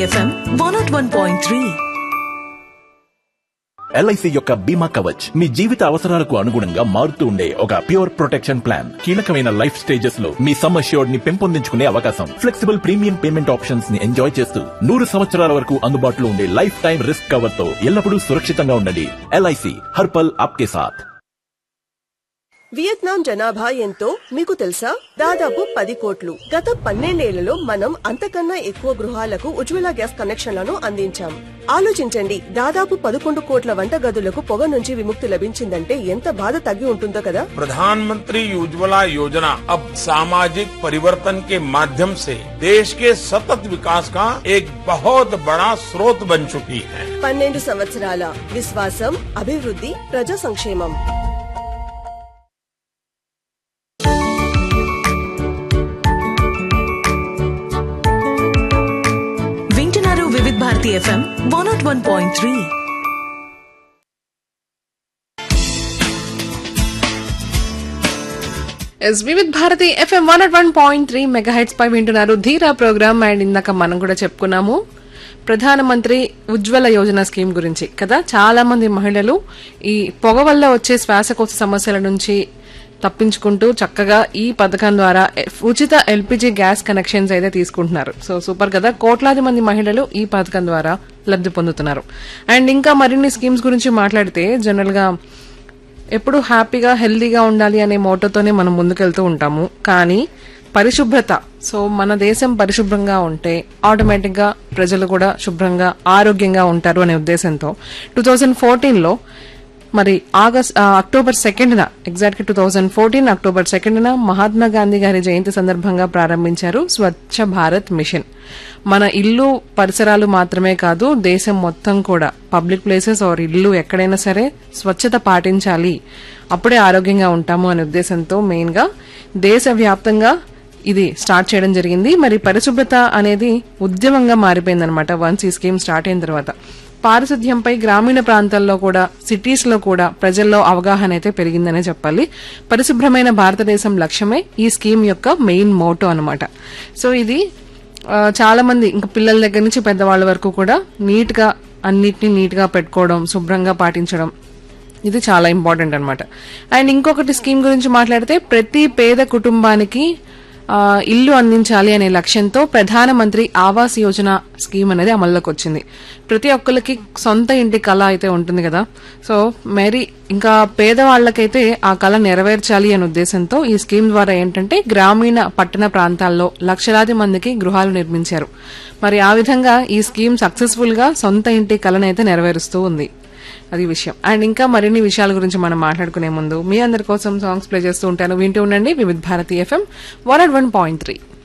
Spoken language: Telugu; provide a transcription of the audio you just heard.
FM one not one point three LIC యొక్క బీమా కవచ్ మీ జీవిత అవసరాలకు అనుగుణంగా మారుతూ ఉండే ఒక ప్యూర్ ప్రొటెక్షన్ ప్లాన్ కీలకమైన లైఫ్ స్టేజెస్ లో మీ సమ్ అష్యూర్డ్ ని పెంపొందించుకునే అవకాశం ఫ్లెక్సిబుల్ ప్రీమియం పేమెంట్ ఆప్షన్స్ ని ఎంజాయ్ చేస్తూ నూరు సంవత్సరాల వరకు అందుబాటులో ఉండే లైఫ్ టైం రిస్క్ కవర్ తో ఎల్లప్పుడూ సురక్షితంగా ఉండండి ఎల్ఐసి హర్పల్ ఆప్కే సాథ్ వియత్నాం జనాభా ఎంతో మీకు తెలుసా దాదాపు పది కోట్లు గత పన్నెండేళ్లలో మనం అంతకన్నా ఎక్కువ గృహాలకు ఉజ్వల గ్యాస్ కనెక్షన్లను అందించాం ఆలోచించండి దాదాపు పదకొండు కోట్ల వంట గదులకు పొగ నుంచి విముక్తి లభించిందంటే ఎంత బాధ తగ్గి ఉంటుందో కదా प्रधानमंत्री उज्ज्वला योजना अब सामाजिक परिवर्तन के माध्यम से देश के सतत विकास का एक बहुत बड़ा स्रोत बन चुकी है పన్నెండు సంవత్సరాల విశ్వాసం అభివృద్ధి ప్రజా సంక్షేమం వింటున్నారు Vividh Bharati FM one not one point three ఎస్ Vividh Bharati FM one at one point three mega heads పై వింటున్నారు ధీరా ప్రోగ్రామ్ అండ్ ఇందాక మనం కూడా చెప్పుకున్నాము ప్రధానమంత్రి ఉజ్వల యోజన స్కీమ్ గురించి కదా చాలా మంది మహిళలు ఈ పొగ వల్ల వచ్చే శ్వాసకోశ సమస్యల నుంచి తప్పించుకుంటూ చక్కగా ఈ పథకం ద్వారా ఎ- ఉచిత ఎల్పిజి గ్యాస్ కనెక్షన్స్ అయితే తీసుకుంటున్నారు సో సూపర్ కదా కోట్లాది మంది మహిళలు ఈ పథకం ద్వారా లబ్ధి పొందుతున్నారు అండ్ ఇంకా మరిన్ని స్కీమ్స్ గురించి మాట్లాడితే జనరల్ గా ఎప్పుడు హ్యాపీగా హెల్దీగా ఉండాలి అనే మోటోతోనే మనం ముందుకెళ్తూ ఉంటాము కానీ పరిశుభ్రత సో మన దేశం పరిశుభ్రంగా ఉంటే ఆటోమేటిక్ గా ప్రజలు కూడా శుభ్రంగా ఆరోగ్యంగా ఉంటారు అనే ఉద్దేశంతో టూ థౌజండ్ ఫోర్టీన్ లో మరి ఆగస్ట్ ఆ, అక్టోబర్ సెకండ్ న ఎగ్జాక్ట్ గా two thousand fourteen October second న మహాత్మా గాంధీ గారి జయంతి సందర్భంగా ప్రారంభించారు స్వచ్ఛ భారత్ మిషన్ మన ఇల్లు పరిసరాలు మాత్రమే కాదు దేశం మొత్తం కూడా పబ్లిక్ ప్లేసెస్ ఆర్ ఇల్లు ఎక్కడైనా సరే స్వచ్ఛత పాటించాలి అప్పుడే ఆరోగ్యంగా ఉంటాము అనే ఉద్దేశంతో మెయిన్ గా దేశవ్యాప్తంగా ఇది స్టార్ట్ చేయడం జరిగింది మరి పరిశుభ్రత అనేది ఉద్యమంగా మారిపోయిందనమాట వన్స్ ఈ స్కీమ్ స్టార్ట్ అయిన తర్వాత పారిశుద్ధ్యంపై గ్రామీణ ప్రాంతాల్లో కూడా సిటీస్ లో కూడా ప్రజల్లో అవగాహన అయితే పెరిగిందనే చెప్పాలి పరిశుభ్రమైన భారతదేశం లక్ష్యమే ఈ స్కీమ్ యొక్క మెయిన్ మోటో అన్నమాట సో ఇది ఆ, చాలా మంది ఇంకా పిల్లల దగ్గర నుంచి పెద్దవాళ్ళ వరకు కూడా నీట్ గా అన్నిటినీ నీట్ గా పెట్టుకోవడం శుభ్రంగా పాటించడం ఇది చాలా ఇంపార్టెంట్ అన్నమాట అండ్ ఇంకొకటి స్కీమ్ గురించి మాట్లాడితే ప్రతి పేద కుటుంబానికి ఆ, ఇల్లు అందించాలి అనే లక్ష్యంతో ప్రధానమంత్రి ఆవాస్ యోజన స్కీమ్ అనేది అమల్లోకి వచ్చింది ప్రతి ఒక్కరికి సొంత ఇంటి కళ అయితే ఉంటుంది కదా సో మరి ఇంకా పేదవాళ్లకైతే ఆ కళ నెరవేర్చాలి అనే ఉద్దేశంతో ఈ స్కీమ్ ద్వారా ఏంటంటే గ్రామీణ పట్టణ ప్రాంతాల్లో లక్షలాది మందికి గృహాలు నిర్మించారు మరి ఆ విధంగా ఈ స్కీమ్ సక్సెస్ఫుల్ గా సొంత ఇంటి కళనైతే నెరవేరుస్తూ ఉంది అది విషయం అండ్ ఇంకా మరిన్ని విషయాల గురించి మనం మాట్లాడుకునే ముందు మీ అందరి కోసం సాంగ్స్ ప్లే చేస్తూ ఉంటాను వింటూ ఉండండి Vividh Bharati FM one at one point three